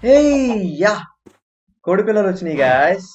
హే yeah కోడి పిల్లలు వచ్చినాయి గాయస్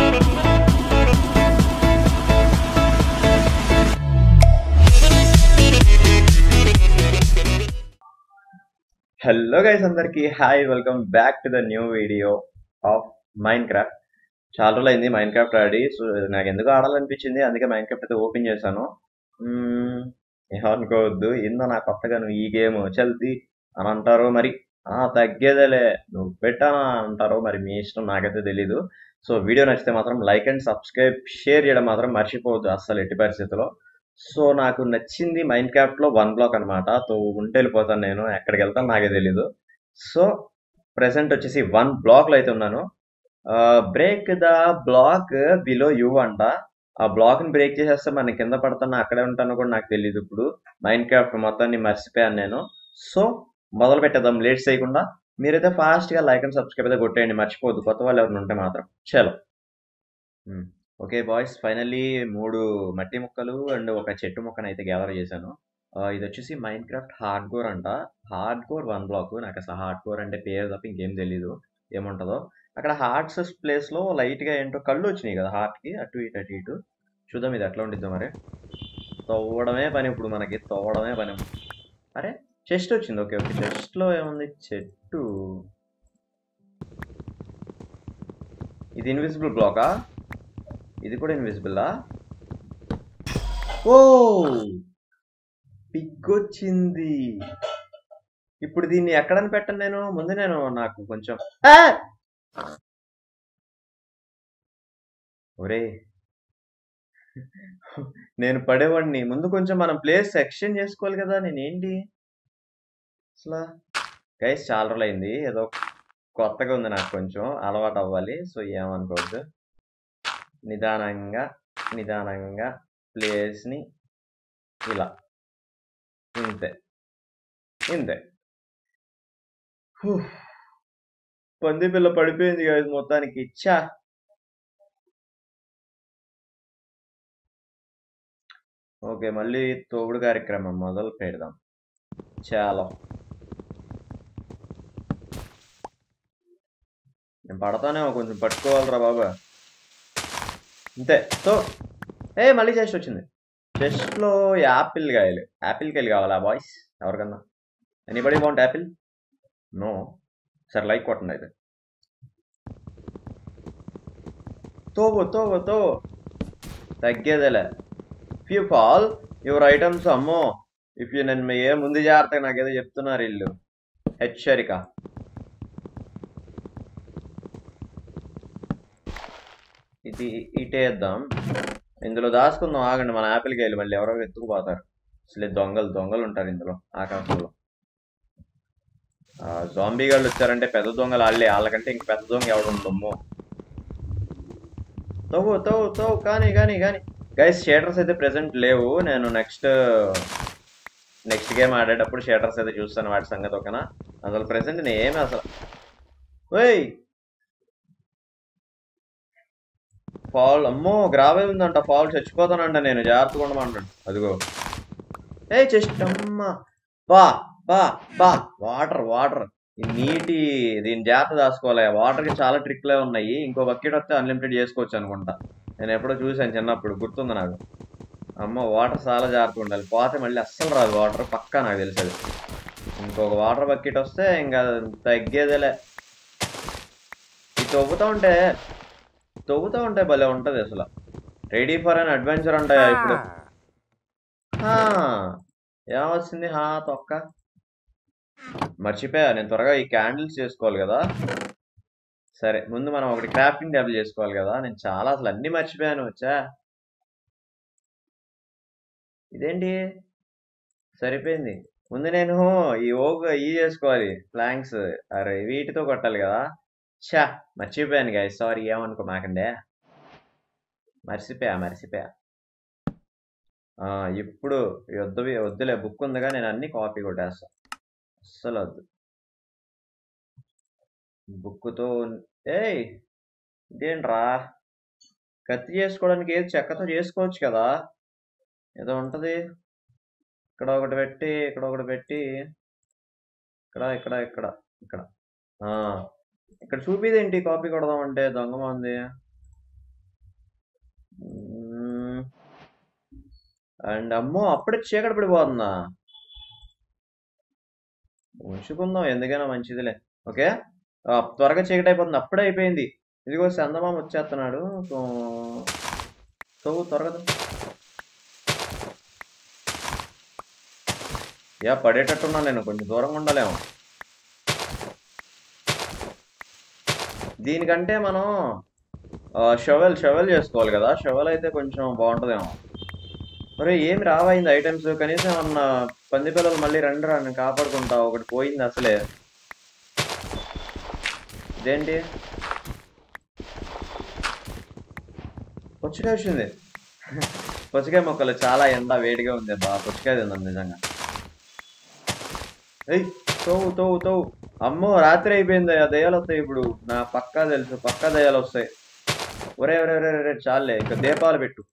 హలో గైస్ అందరికి hi welcome back to the new video of Minecraft చాలా రోజులు అయింది మైండ్ క్రాఫ్ట్ ఆడి సో నాకు ఎందుకు ఆడాలనిపించింది అందుకే మైండ్ క్రాఫ్ట్ అయితే ఓపెన్ చేశాను మ్మ్, ఏమనుకోవద్దు ఏందో నా కొత్తగా నువ్వు ఈ గేమ్ చల్తి అని అంటారు మరి ఆ తగ్గేదేలే నువ్వు పెట్టానా అంటారో మరి మీ ఇష్టం నాకైతే తెలీదు సో వీడియో నచ్చితే మాత్రం లైక్ అండ్ సబ్స్క్రైబ్ షేర్ చేయడం మాత్రం మర్చిపోవద్దు అస్సలు ఎట్టి పరిస్థితిలో సో నాకు నచ్చింది మైండ్ క్రాఫ్ట్ లో వన్ బ్లాక్ అనమాట సో ఉంటే వెళ్ళిపోతాను నేను ఎక్కడికి వెళ్తాను నాకే తెలీదు సో ప్రెసెంట్ వచ్చేసి వన్ బ్లాక్ లో అయితే ఉన్నాను break the block below you అంట ఆ బ్లాక్ ని బ్రేక్ చేసేస్తే మన కింద పడతాను అక్కడే ఉంటాను కూడా నాకు తెలియదు ఇప్పుడు మైండ్ క్రాఫ్ట్ మొత్తాన్ని మర్చిపోయాను నేను సో మొదలు పెట్టేద్దాం లేట్ చేయకుండా మీరైతే ఫాస్ట్ గా లైక్ అండ్ సబ్స్క్రైబ్ అయితే కొట్టేయండి మర్చిపోవద్దు కొత్త వాళ్ళు ఎవరిని ఉంటే మాత్రం చలో ఓకే బాయ్స్ ఫైనల్లీ మూడు మట్టి ముక్కలు అండ్ ఒక చెట్టు ముక్కను అయితే గ్యాదర్ చేశాను ఆ, ఇది వచ్చేసి మైండ్ క్రాఫ్ట్ హార్డ్ కోర్ అంట హార్డ్ కోర్ వన్ బ్లాక్ నాకు అసలు హార్డ్ కోర్ అంటే పేరు తప్ప ఇంకేం తెలీదు ఏముంటుందో అక్కడ హార్ట్స్ ప్లేస్ లో లైట్ గా ఏంటో కళ్ళు వచ్చినాయి కదా హార్ట్ కి అటు ఇటు అటు ఇటు చూద్దాం ఇది ఎట్లా ఉండిద్దో మరి తవ్వడమే పని ఇప్పుడు మనకి తవ్వడమే పని అరే చెస్ట్ వచ్చింది ఓకే ఓకే చెస్ట్ లో ఏముంది చెట్టు ఇది ఇన్విజిబుల్ బ్లాకా ఇది కూడా ఇన్విజిబుల్లా ఓ పిగ్ వచ్చింది ఇప్పుడు దీన్ని ఎక్కడని పెట్టను నేను ముందు నేను నాకు కొంచెం ఆ! ఒరే నేను పడేవాడిని ముందు కొంచెం మనం ప్లేస్ ఎక్స్చేంజ్ చేసుకోవాలి కదా నేనేంటి అసలు గైస్ చాలా రోజులు అయింది ఏదో కొత్తగా ఉంది నాకు కొంచెం అలవాటు అవ్వాలి సో ఏమనుకోవద్దు నిదానంగా నిదానంగా ప్లేస్ని ఇలా ఇంతే ఇంతే హూ. పంది పిల్ల పడిపోయింది కదా మొత్తానికి ఇచ్చా ఓకే మళ్ళీ తోగుడు కార్యక్రమం మొదలు పెడదాం చాలా నేను పడతానేమో కొంచెం పట్టుకోవాలిరా బాబా అంతే సో ఏ మళ్ళీ చెస్ట్ వచ్చింది చెస్ట్ లో యాపిల్ కాయలు యాపిల్ కాయలు కావాలా బాయ్స్ ఎవరికన్నా ఎనీబడి వాంట్ యాపిల్ నో సరే లైక్ కొట్టండి అయితే తోవు తోవు తో తగ్గేదేలే ఫ్యూ ఫాల్ యువర్ ఐటమ్స్ అమ్మో ఇఫ్ యూ నేను ఏ ముందు జాగ్రత్తగా నాకేదో చెప్తున్నారు ఇల్లు హెచ్చరిక ఇది ఇటేద్దాం ఇందులో దాచుకుందాం ఆగండి మన యాపిల్ కాయలు మళ్ళీ ఎవరో ఎత్తుకుపోతారు అసలే దొంగలు దొంగలు ఉంటారు ఇందులో ఆకాశంలో జాంబీ గాళ్ళు వచ్చారంటే పెద్ద దొంగలు వాళ్ళే వాళ్ళకంటే ఇంక పెద్ద దొంగ ఎవడు ఉండమ్మో తవ్వు తవ్వు తవ్వు కానీ కానీ కానీ గైస్ షేటర్స్ అయితే ప్రెసెంట్ లేవు నేను నెక్స్ట్ నెక్స్ట్ గేమ్ ఆడేటప్పుడు షేటర్స్ అయితే చూస్తాను వాటి సంగతి ఒకనా అసలు ప్రెసెంట్ నేను ఏమి అసలు ఓయ్ ఫాల్ అమ్మో గ్రావే ఉందంట ఫాల్ చచ్చిపోతానంట నేను జాగ్రత్తగా ఉండమంటాడు అదిగో ఏ చెస్ట్ అమ్మా బా బా బా వాటర్ వాటర్ ఈ నీటి దీని జాగ్రత్త దాచుకోవాలి వాటర్ కి చాలా ట్రిక్లే ఉన్నాయి ఇంకో బకెట్ వస్తే అన్లిమిటెడ్ చేసుకోవచ్చు అనుకుంటా నేను ఎప్పుడో చూశాను చిన్నప్పుడు గుర్తుంది నాకు అమ్మ వాటర్ చాలా జాగ్రత్తగా ఉండాలి పోతే మళ్ళీ అస్సలు రాదు వాటర్ పక్కా నాకు తెలిసేది ఇంకొక వాటర్ బకెట్ వస్తే ఇంకా తగ్గేదేలే ఇది తవ్వుతా ఉంటే తవ్వుతా ఉంటే భలే ఉంటది అసలు రెడీ ఫర్ అన్ అడ్వెంచర్ ఉంటాయా ఇప్పుడు హా, ఏమొచ్చింది హా తొక్క మర్చిపోయా నేను త్వరగా ఈ క్యాండిల్స్ చేసుకోవాలి కదా సరే ముందు మనం ఒకటి క్రాఫ్టింగ్ టేబుల్ చేసుకోవాలి కదా నేను చాలా అసలు అన్ని మర్చిపోయాను వచ్చా ఇదేంటి సరిపోయింది ముందు నేను ఈ ఓగ్ ఈ చేసుకోవాలి ప్లాంక్స్ అరే వీటితో కొట్టాలి కదా ఛా మర్చిపోయాను గాయ సారీ ఏమనుకో మాకండే మర్చిపోయా మర్చిపోయా ఆ, ఇప్పుడు ఈ వద్దు వద్దులే బుక్ ఉందిగా నేను అన్ని కాపీ కొట్టేస్తా అస్సలు వద్దు బుక్తో ఏయ్ ఇదేంట్రా కత్తి చేసుకోవడానికి ఏది చెక్కతో చేసుకోవచ్చు కదా ఏదో ఉంటది ఇక్కడ ఒకటి పెట్టి ఇక్కడ ఒకటి పెట్టి ఇక్కడ ఇక్కడ ఇక్కడ ఇక్కడ ఆ ఇక్కడ చూపిదేంటి కాపీ కొడదాం అంటే దొంగ మంది అండ్ అమ్మో అప్పుడే చీకటి పడిపోతుందా ఉంచుకుందాం ఎందుకైనా మంచిదిలే ఓకే ఆ, త్వరగా చీకటి అయిపోతుంది అప్పుడే అయిపోయింది ఇదిగో చందమామ వచ్చేస్తున్నాడు సో సో త్వరగా తో. యా పడేటట్టున్నా నేను కొంచెం దూరంగా ఉండాలేమో దీనికంటే మనం షవెల్ షవెల్ చేసుకోవాలి కదా షవెల్ అయితే కొంచెం బాగుంటుందేమో అరే ఏమి రావైంది ఐటమ్స్ కనీసం ఏమన్నా పంది పిల్లలు మళ్ళీ రండి రా నేను కాపాడుకుంటా ఒకటి పోయింది అసలే ఇదేంటి పుచ్చకాయ వచ్చింది పుచ్చకాయ మొక్కలు చాలా ఎండ వేడిగా ఉంది బా పుచ్చకాయ తిందాం నిజంగా ఏయ్ తోవు తోవు తోవు అమ్మో రాత్రి అయిపోయింది ఆ దయ్యాలు వస్తాయి ఇప్పుడు నా పక్కా తెలుసు పక్కా దయ్యాలు వస్తాయి ఒరే ఒరే ఒరే ఒరే చాలే ఇంకా దీపాలు పెట్టు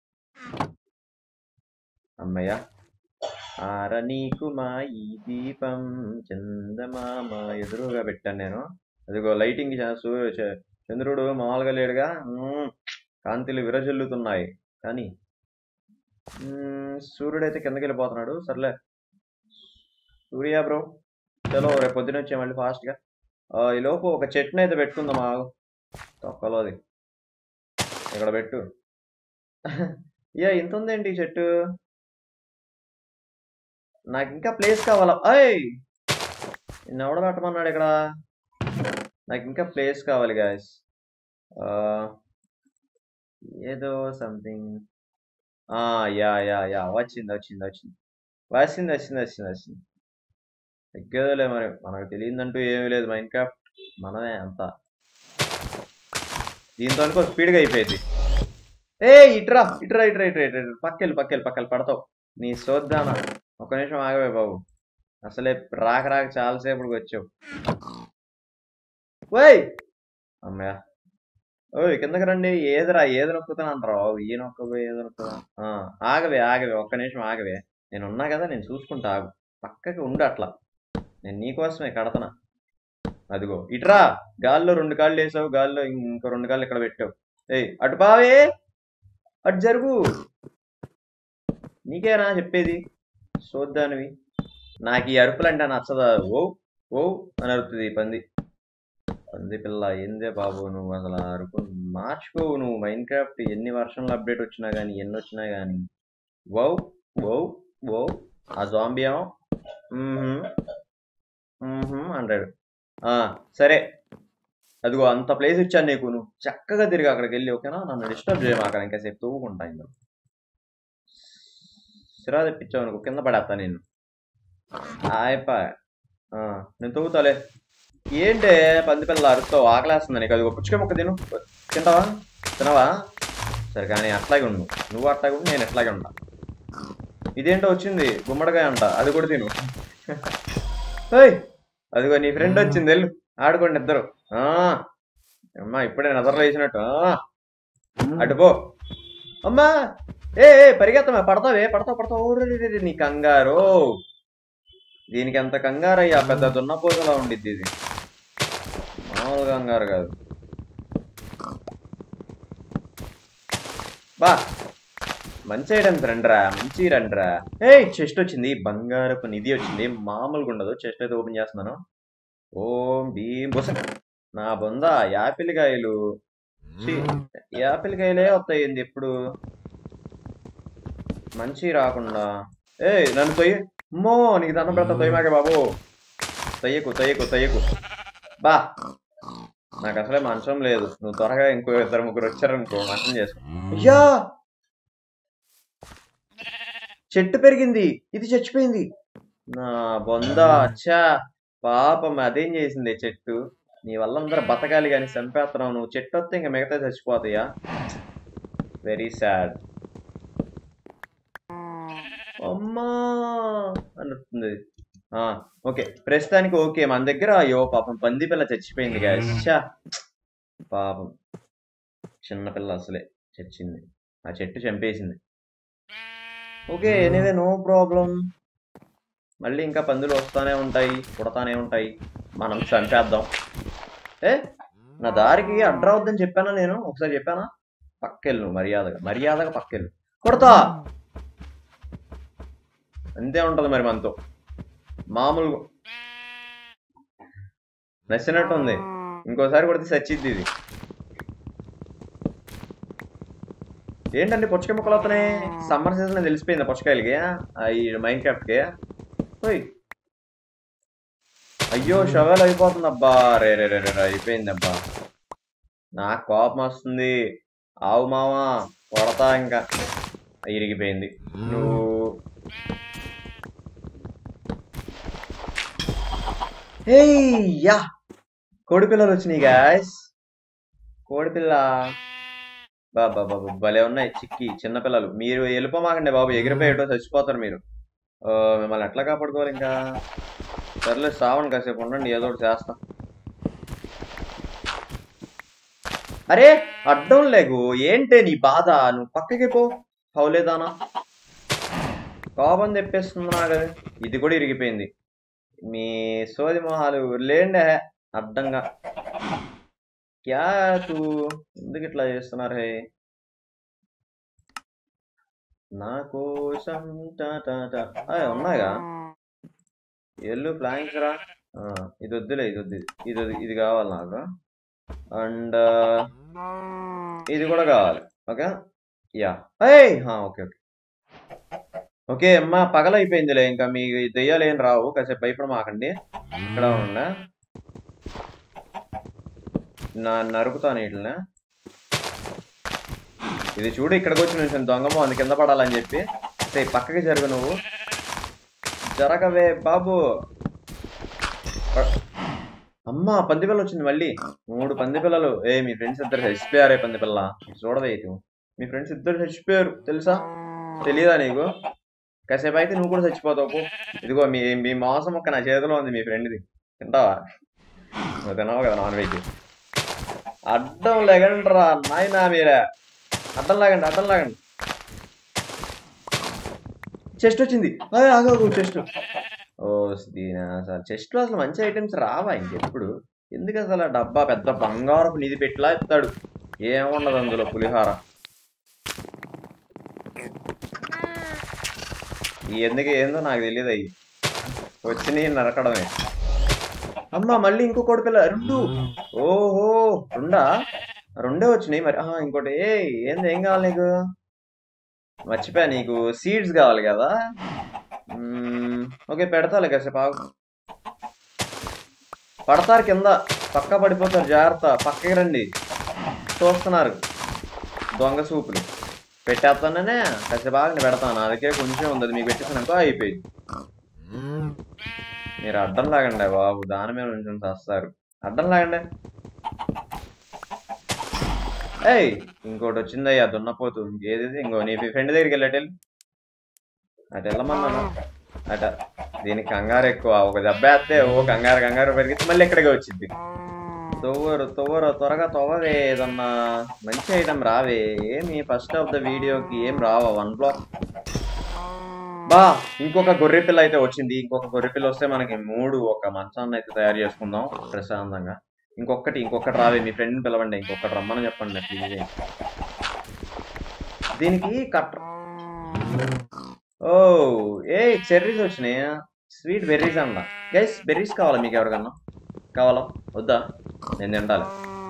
అమ్మయ్య ఆర నీకు మా ఈ దీపం చందమామ ఎదురుగా పెట్టాను నేను అదిగో లైటింగ్ చేస్తూ చ- చంద్రుడు మామూలుగా లేడుగా మ్మ్. కాంతిలు విరజల్లుతున్నాయి కానీ మ్మ్, సూర్యుడైతే కిందకి వెళ్ళిపోతున్నాడు సర్లే సూర్య బ్రో చలో రేపు పొద్దున వచ్చే మళ్ళీ ఫాస్ట్గా ఈ లోపు ఒక చెట్టుని అయితే పెట్టుకుందాం ఆగు తొక్కలోది ఇక్కడ పెట్టు ఇయ్యా ఇంత ఉందేంటి ఈ చెట్టు నాకు ఇంకా ప్లేస్ కావాలా అయ్ నిన్ను ఎవడ పెట్టమన్నాడు ఇక్కడ నాకు ఇంకా ప్లేస్ కావాలి గాయస్ ఏదో సంథింగ్ యా యా యా వచ్చింది వచ్చింది వచ్చింది వచ్చింది వచ్చింది వచ్చింది వచ్చింది ఎగ్గేదోలే మరి మనకు తెలియదంటూ ఏమీ లేదు మైండ్ క్రాఫ్ట్ మనమే అంతా దీంతో అనుకో స్పీడ్గా అయిపోయింది ఏ ఇట్రా ఇట్రా ఇట్రా ఇట్రా ఇట్రా ఇట్రా. పక్కెళ్ళి పక్కెళ్ళి పక్కలు పడతావు నీ సోద్దానా ఒక నిమిషం ఆగవే బాబు అసలే రాక రాక చాలాసేపటికి వచ్చావు ఓయ్ అమ్మయ్య ఓయ్ కిందకి రండి ఏదిరా ఏది నొక్కుతాను అంటారా బాబు ఈ నొక్కబోయి ఏది నొక్కుతా ఆ, ఆగవే ఆగవే ఒక్క నిమిషం ఆగవే నేను ఉన్నా కదా నేను చూసుకుంటా ఆగు పక్కకి ఉండు అట్లా నేను నీకోసమే కడతనా అదిగో ఇట్రా గాల్లో రెండు కాళ్ళు వేసావు గాల్లో ఇంకో రెండు కాళ్ళు ఇక్కడ పెట్టావు ఏయ్ అటు బావే అటు జరుగు నీకేనా చెప్పేది చూద్దానివి నాకు ఈ అరుపులు అంటే నచ్చదా ఓ ఓ అని అరుపుతుంది ఈ పంది పంది పిల్ల ఏందే బాబు నువ్వు అసలు ఆ అరుపు మార్చుకోవు నువ్వు మైండ్ క్రాఫ్ట్ ఎన్ని వర్షన్లు అప్డేట్ వచ్చినా కానీ ఎన్ని వచ్చినా కానీ వౌ వౌ వౌ ఆ జాంబీ ఏమో మ్మ్హ్మ్, మ్మ్హ్మ్ అంటాడు ఆ, సరే అదిగో అంత ప్లేస్ ఇచ్చాను నీకు నువ్వు చక్కగా తిరిగి అక్కడికి వెళ్ళి ఓకేనా నన్ను డిస్టర్బ్ చేయమాక ఇంకా సేపు తవ్వుకుంటా ఇందులో సిరా తెప్పించావు అనుకో కింద పడేస్తా నేను ఆయపా నేను తవ్వుతాలే ఏంటే పంది పిల్ల అరుస్తావు ఆకలేస్తుంది నీకు అది పుచ్చుకే ముక్క తిను తింటావా తినవా సరే కానీ అట్లాగే ఉండు నువ్వు అట్లాగే ఉండు నేను ఎట్లాగే ఉంటా ఇదేంటో వచ్చింది గుమ్మడికాయ అంట అది కూడా తిను ఓయ్ అదిగో నీ ఫ్రెండ్ వచ్చింది వెళ్ళు ఆడుకోండి ఇద్దరు ఆ, అమ్మా ఇప్పుడే నిద్రలో వేసినట్టు ఆ, అటు పో అమ్మా ఏ ఏ, పరిగెత్తమా పడతావే పడతావు పడతావు ఊరు నీ కంగారు దీనికి ఎంత కంగారు అయ్యా పెద్ద దున్నపోతలా ఉండిద్ది ఇది మామూలు కంగారు కాదు బా మంచి ఐటమ్స్ రండిరా మంచి రండిరా ఏ చెస్ట్ వచ్చింది బంగారపు నిధి వచ్చింది మామూలుగా ఉండదు చెస్ట్ అయితే ఓపెన్ చేస్తున్నాను ఓం భీం బుస నా బొంద యాపిల్ కాయలు ఛీ, యాపిల్ కాయలే వస్తాయి ఏంది ఎప్పుడు మంచి రాకుండా ఏ నన్ను తొయ్యి అమ్మో నీకు దండం పెడతా తొయ్యమాకే బాబు తొయ్యకు తొయ్యకు తొయ్యకు బా నాకు అసలే మంచం లేదు నువ్వు త్వరగా ఇంకో ఇద్దరు ముగ్గురు వచ్చారనుకో మంచం చేసుకో అయ్యా చెట్టు పెరిగింది ఇది చచ్చిపోయింది నా బొంద అచ్చా పాపం అదేం చేసింది ఈ చెట్టు నీ వల్ల అందరూ బతకాలి కానీ చంపేస్తున్నావు నువ్వు చెట్టు వస్తే ఇంకా మిగతా చచ్చిపోతాయా వెరీ సాడ్ అమ్మా అనుతుంది ఆ, ఓకే ప్రస్తుతానికి ఓకే మన దగ్గర అయ్యో పాపం పంది పిల్ల చచ్చిపోయింది గాయస్ ఛా పాపం చిన్న పిల్ల అసలే చచ్చింది ఆ చెట్టు చంపేసింది ఓకే ఎనీవే నో ప్రాబ్లం మళ్ళీ ఇంకా పందులు వస్తానే ఉంటాయి పుడతానే ఉంటాయి మనం చంపేద్దాం ఏ నా దారికి అడ్డరవద్దని చెప్పానా నేను ఒకసారి చెప్పానా పక్కెళ్ళు మర్యాదగా మర్యాదగా పక్కెళ్ళు కొడతా అంతే ఉంటది మరి మనతో మామూలు నచ్చినట్టు ఉంది ఇంకోసారి కొడితే సచ్చిద్ది ఇది ఏంటండి పుచ్చకాయ ముక్కలు వస్తున్నాయి సమ్మర్ సీజన్ తెలిసిపోయింది పుచ్చకాయలకి ఆ, ఈ మైండ్ క్రాఫ్ట్కి ఓయ్ అయ్యో షవల్ అయిపోతుంది అబ్బా రే రే రే రే రే, అయిపోయింది అబ్బా నాకు కోపం వస్తుంది ఆవు మావా కొడతా ఇంకా ఇరిగిపోయింది నువ్వు ఏయ్ యా కోడి పిల్లలు వచ్చినాయి గాయస్ కోడి పిల్ల బాబా బాబు భలే ఉన్నాయి చిక్కి చిన్న పిల్లలు మీరు వెళ్ళిపోమాకండి బాబు ఎగిరిపోయేటో చచ్చిపోతారు మీరు ఆ, మిమ్మల్ని ఎట్లా కాపాడుకోవాలి ఇంకా సర్లే సావని కాసేపు ఉండండి ఏదో ఒకటి చేస్తా అరే అడ్డం లేగు ఏంటే నీ బాధ నువ్వు పక్కకి పో హౌలేదానా కోపం తెప్పేస్తున్నా కదా ఇది కూడా ఇరిగిపోయింది మీ సోది మొహాలు లేండే అడ్డంగా క్యా తూ ఎందుకు ఇట్లా చేస్తున్నారు హే నా కోసం టా టా టా ఆ, ఉన్నాయిగా ఎల్లు ప్లాంక్స్ రా ఆ, ఇది వద్దులే ఇది వద్దు ఇది వద్దు, ఇది కావాలి నాకు అండ్ ఇది కూడా కావాలి ఓకే యా ఏయ్ ఓకే ఓకే ఓకే అమ్మా పగలైపోయిందిలే ఇంకా మీ దెయ్యాలు ఏం రావు కాసేపు భయపడమాకండి ఇక్కడ ఉండ నా నరుకుతాను వీటిని ఇది చూడు ఇక్కడికి వచ్చి నేను దొంగమో అందు కింద పడాలని చెప్పి సే పక్కకి జరుగు నువ్వు జరగవే బాబు అమ్మా పంది పిల్ల వచ్చింది మళ్ళీ మూడు పంది పిల్లలు ఏ మీ ఫ్రెండ్స్ ఇద్దరు చచ్చిపోయారే పంది పిల్ల చూడవే ఇటు మీ ఫ్రెండ్స్ ఇద్దరు చచ్చిపోయారు తెలుసా తెలియదా నీకు కాసేపు అయితే నువ్వు కూడా చచ్చిపోతావు పో. ఇదిగో మీ మీ మాంసం ఒక్క నా చేతిలో ఉంది మీ ఫ్రెండ్ది తింటావా నువ్వు తినవు కదా నాన్ వెజ్ అడ్డం లేకండి రా నాయనా మీరే అడ్డం లాగండి అడ్డం లాగండి చెస్ట్ వచ్చింది అయ్య, ఆగు ఆగు చెస్ట్ ఓ దీని అసలు చెస్ట్ లో అసలు మంచి ఐటమ్స్ రావా ఇంకెప్పుడు ఎందుకు అసలు ఆ డబ్బా పెద్ద బంగారపు నిధి పెట్టిలా ఇస్తాడు ఏముండదు అందులో పులిహార ఈ ఎందుకు ఏందో నాకు తెలియదు అయ్యి వచ్చినాయి నరకడమే అమ్మా మళ్ళీ ఇంకో కోడి పిల్ల రెండు ఓహో రెండా రెండే వచ్చినాయి మరి ఆహా, ఇంకోటి ఏ ఏంది ఏం కావాలి నీకు మర్చిపోయా నీకు సీడ్స్ కావాలి కదా మ్మ్, ఓకే పెడతాలే కాసేపు ఆగు పడతారు కింద పక్క పడిపోతారు జాగ్రత్త పక్కకి రండి చూస్తున్నారు దొంగ సూపులు పెట్టేస్తాననే కాసేపు ఆగండి పెడతాను నా దగ్గర కొంచెం ఉంది అది మీకు పెట్టేసానుకో అయిపోయింది మీరు అడ్డం లాగండి బాబు దాని మీద నుంచి వస్తారు అడ్డం లాగండి ఏయ్ ఇంకోటి వచ్చిందయ్యా దున్నపోతు ఏది ఇది? ఇంకో నీ ఫ్రెండ్ దగ్గరికి వెళ్ళటెల్ అటు వెళ్ళమన్నాను అట దీనికి కంగారు ఎక్కువ ఒక దెబ్బ వేస్తే ఓ కంగారు కంగారు పెరిగితే మళ్ళీ ఇక్కడికే వచ్చింది తొవ్వరు తొవ్వరు త్వరగా తొవ్వవే ఏదన్నా మంచి ఐటమ్ రావే ఏమి ఫస్ట్ ఆఫ్ ద వీడియోకి ఏం రావా వన్ బ్లాక్ బా ఇంకొక గొర్రె పిల్ల అయితే వచ్చింది ఇంకొక గొర్రె పిల్ల వస్తే మనకి మూడు ఒక మంచాన్ని అయితే తయారు చేసుకుందాం ప్రశాంతంగా ఇంకొకటి ఇంకొకటి రావే మీ ఫ్రెండ్ని పిలవండి ఇంకొకటి రమ్మని చెప్పండి ప్లీజ్ దీనికి కట్ ఓ ఏ చెర్రీస్ వచ్చినాయి స్వీట్ బెర్రీస్ అంట గైస్ బెర్రీస్ కావాలా మీకు ఎవరికన్నా కావాలా వద్దా నేను తింటాలి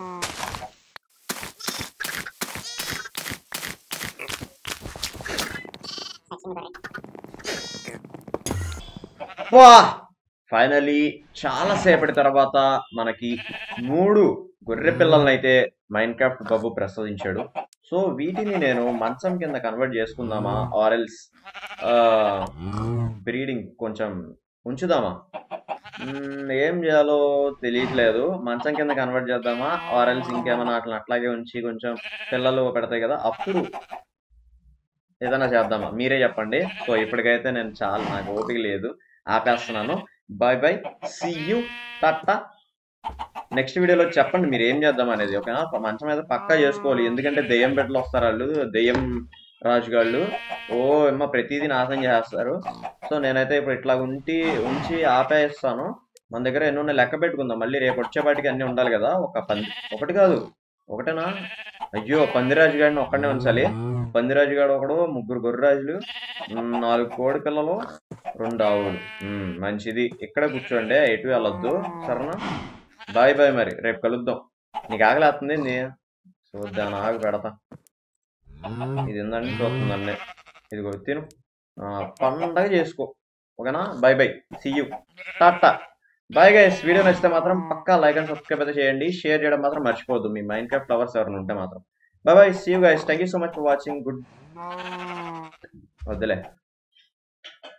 వా ఫైనలీ చాలా సేపటి తర్వాత మనకి మూడు గొర్రె పిల్లల్ని అయితే మైన్ క్రాఫ్ట్ బాబు ప్రసాదించాడు సో వీటిని నేను మంచం కింద కన్వర్ట్ చేసుకుందామా ఆరెల్స్ బ్రీడింగ్ కొంచెం ఉంచుదామా మ్మ్, ఏం చేయాలో తెలియట్లేదు మంచం కింద కన్వర్ట్ చేద్దామా ఆరెల్స్ ఇంకేమైనా అట్లా అట్లాగే ఉంచి కొంచెం పిల్లలు పెడతాయి కదా అప్పుడు ఏదైనా చేద్దామా మీరే చెప్పండి సో ఇప్పటికైతే నేను చాలా నాకు ఓపిక లేదు ఆపేస్తున్నాను bye bye see you tata next వీడియోలో చెప్పండి మీరు ఏం చేద్దాం అనేది ఓకేనా మంచం మీద పక్కా చేసుకోవాలి ఎందుకంటే దెయ్యం బిడ్డలు వస్తారు వాళ్ళు దెయ్యం రాజుగాళ్ళు ఓ అమ్మ ప్రతిదీ నాశనం చేస్తారు సో నేనైతే ఇప్పుడు ఇట్లా ఉంటి ఉంచి ఆపేస్తాను మన దగ్గర ఎన్ని ఉన్నాయి లెక్క పెట్టుకుందాం మళ్ళీ రేపు వచ్చేపాటికి అన్ని ఉండాలి కదా ఒక పంది ఒకటి కాదు ఒకటేనా అయ్యో పందిరాజు గాడిని ఒక్కడనే ఉంచాలి పందిరాజు గాడు ఒకడు ముగ్గురు గొర్రెరాజులు ఉమ్, నాలుగు కోడి పిల్లలు రెండు ఆవులు ఉమ్, మంచిది ఇక్కడ కూర్చోండి ఎటు వెళ్ళొద్దు సరేనా బాయ్ బాయ్ మరి రేపు కలుద్దాం నీకు ఆకలేస్తుంది ఏంది చూద్దాం ఆగు పెడతా ఇది ఏందండి చూస్తుందండి ఇదిగో తిను ఆ, పండగ చేసుకో ఓకేనా bye bye see you tata bye guys video నచ్చితే మాత్రం పక్కా లైక్ అండ్ సబ్స్క్రైబ్ అయితే చేయండి షేర్ చేయడం మాత్రం మర్చిపోవద్దు మీ మైండ్ క్రాఫ్ట్ ఫ్లవర్స్ ఎవరైనా ఉంటే మాత్రం bye bye see you guys thank you so much for watching good వద్దులే